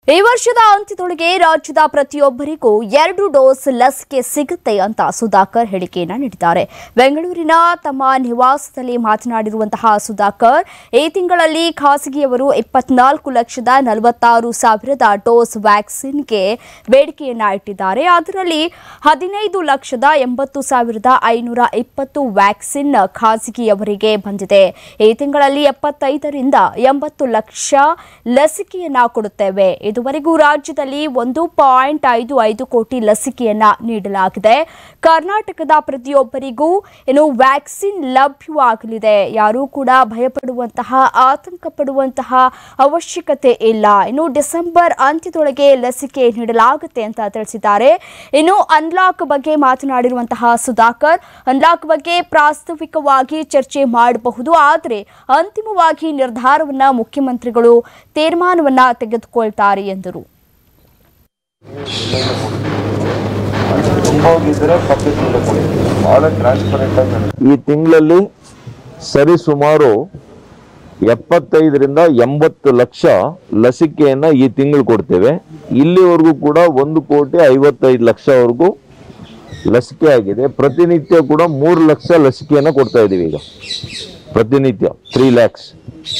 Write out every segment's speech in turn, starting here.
ಈ ವರ್ಷದ ಅಂತ್ಯದೊಳಗೆ ರಾಜ್ಯದ ಪ್ರತಿಯೊಬ್ಬರಿಗೂ ಎರಡು ಡೋಸ್ ಲಸಿಕೆ ಸಿಗುತ್ತೆ ಅಂತ ಸುಧಾಕರ್ ಹೇಳಿಕೆಯನ್ನ ನೀಡಿದ್ದಾರೆ ಬೆಂಗಳೂರಿನ ತಮ್ಮ ನಿವಾಸದಲ್ಲಿ ಮಾತನಾಡಿರುವಂತಹ ಸುಧಾಕರ್ ಈ ತಿಂಗಳಲ್ಲಿ ಖಾಸಗಿಯವರು ಇಪ್ಪತ್ನಾಲ್ಕು ಲಕ್ಷದ ನಲವತ್ತಾರು ಸಾವಿರದ ಡೋಸ್ ವ್ಯಾಕ್ಸಿನ್ಗೆ ಬೇಡಿಕೆಯನ್ನ ಇಟ್ಟಿದ್ದಾರೆ ಅದರಲ್ಲಿ ಹದಿನೈದು ಲಕ್ಷದ ಎಂಬತ್ತು ಸಾವಿರದ ಐನೂರ ಇಪ್ಪತ್ತು ವ್ಯಾಕ್ಸಿನ್ ಖಾಸಗಿಯವರಿಗೆ ಬಂದಿದೆ ಈ ತಿಂಗಳಲ್ಲಿ ಎಪ್ಪತ್ತೈದರಿಂದ ಎಂಬತ್ತು ಲಕ್ಷ ಲಸಿಕೆಯನ್ನ ಕೊಡುತ್ತೇವೆ ಇದುವರೆಗೂ ರಾಜ್ಯದಲ್ಲಿ ಒಂದು ಪಾಯಿಂಟ್ ಐದು ಐದು ಕೋಟಿ ಲಸಿಕೆಯನ್ನ ನೀಡಲಾಗಿದೆ ಕರ್ನಾಟಕದ ಪ್ರತಿಯೊಬ್ಬರಿಗೂ ಇನ್ನು ವ್ಯಾಕ್ಸಿನ್ ಲಭ್ಯವಾಗಲಿದೆ ಯಾರೂ ಕೂಡ ಭಯಪಡುವಂತಹ ಆತಂಕ ಪಡುವಂತಹ ಅವಶ್ಯಕತೆ ಇಲ್ಲ ಇನ್ನು ಡಿಸೆಂಬರ್ ಅಂತ್ಯದೊಳಗೆ ಲಸಿಕೆ ನೀಡಲಾಗುತ್ತೆ ಅಂತ ತಿಳಿಸಿದ್ದಾರೆ ಇನ್ನು ಅನ್ಲಾಕ್ ಬಗ್ಗೆ ಮಾತನಾಡಿರುವಂತಹ ಸುಧಾಕರ್ ಅನ್ಲಾಕ್ ಬಗ್ಗೆ ಪ್ರಾಸ್ತಾವಿಕವಾಗಿ ಚರ್ಚೆ ಮಾಡಬಹುದು ಆದರೆ ಅಂತಿಮವಾಗಿ ನಿರ್ಧಾರವನ್ನ ಮುಖ್ಯಮಂತ್ರಿಗಳು ತೀರ್ಮಾನವನ್ನ ತೆಗೆದುಕೊಳ್ತಾರೆ ಎಂದರು ತುಂಬೋಗಿದ್ರೆ ಪಬ್ಲಿಕ್ ಮುಂದೆ ಕೊಡಿ ಭಾಳ ಟ್ರಾನ್ಸ್ಪರೆಂಟ್ ಆಗಿ ನಡೆಸಿ ಈ ತಿಂಗಳಲ್ಲಿ ಸರಿ ಸುಮಾರು ಎಪ್ಪತ್ತೈದರಿಂದ ಎಂಬತ್ತು ಲಕ್ಷ ಲಸಿಕೆಯನ್ನ ಈ ತಿಂಗಳು ಕೊಡ್ತೇವೆ ಇಲ್ಲಿವರೆಗೂ ಕೂಡ ಒಂದು ಕೋಟಿ ಐವತ್ತೈದು ಲಕ್ಷವರೆಗೂ ಲಸಿಕೆ ಆಗಿದೆ ಪ್ರತಿನಿತ್ಯ ಕೂಡ ಮೂರು ಲಕ್ಷ ಲಸಿಕೆಯನ್ನ ಕೊಡ್ತಾ ಇದೀವಿ ಈಗ ಪ್ರತಿನಿತ್ಯ ತ್ರೀ ಲ್ಯಾಕ್ಸ್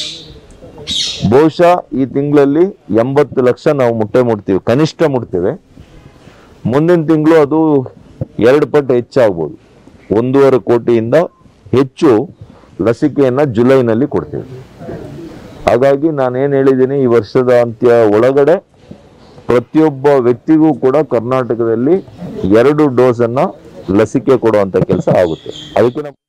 ಬಹುಶಃ ಈ ತಿಂಗಳಲ್ಲಿ ಎಂಬತ್ತು ಲಕ್ಷ ನಾವು ಮುಟ್ಟೆ ಮುಟ್ತೀವಿ ಕನಿಷ್ಠ ಮುಟ್ತೇವೆ ಮುಂದಿನ ತಿಂಗಳು ಅದು ಎರಡು ಪಟ್ಟು ಹೆಚ್ಚಾಗ್ಬೋದು ಒಂದೂವರೆ ಕೋಟಿಯಿಂದ ಹೆಚ್ಚು ಲಸಿಕೆಯನ್ನ ಜುಲೈನಲ್ಲಿ ಕೊಡ್ತೇವೆ ಹಾಗಾಗಿ ನಾನೇನು ಹೇಳಿದ್ದೀನಿ ಈ ವರ್ಷದ ಅಂತ್ಯ ಒಳಗಡೆ ಪ್ರತಿಯೊಬ್ಬ ವ್ಯಕ್ತಿಗೂ ಕೂಡ ಕರ್ನಾಟಕದಲ್ಲಿ ಎರಡು ಡೋಸನ್ನ ಲಸಿಕೆ ಕೊಡುವಂತ ಕೆಲಸ ಆಗುತ್ತೆ ಅದಕ್ಕೆ ನಮ್ಮ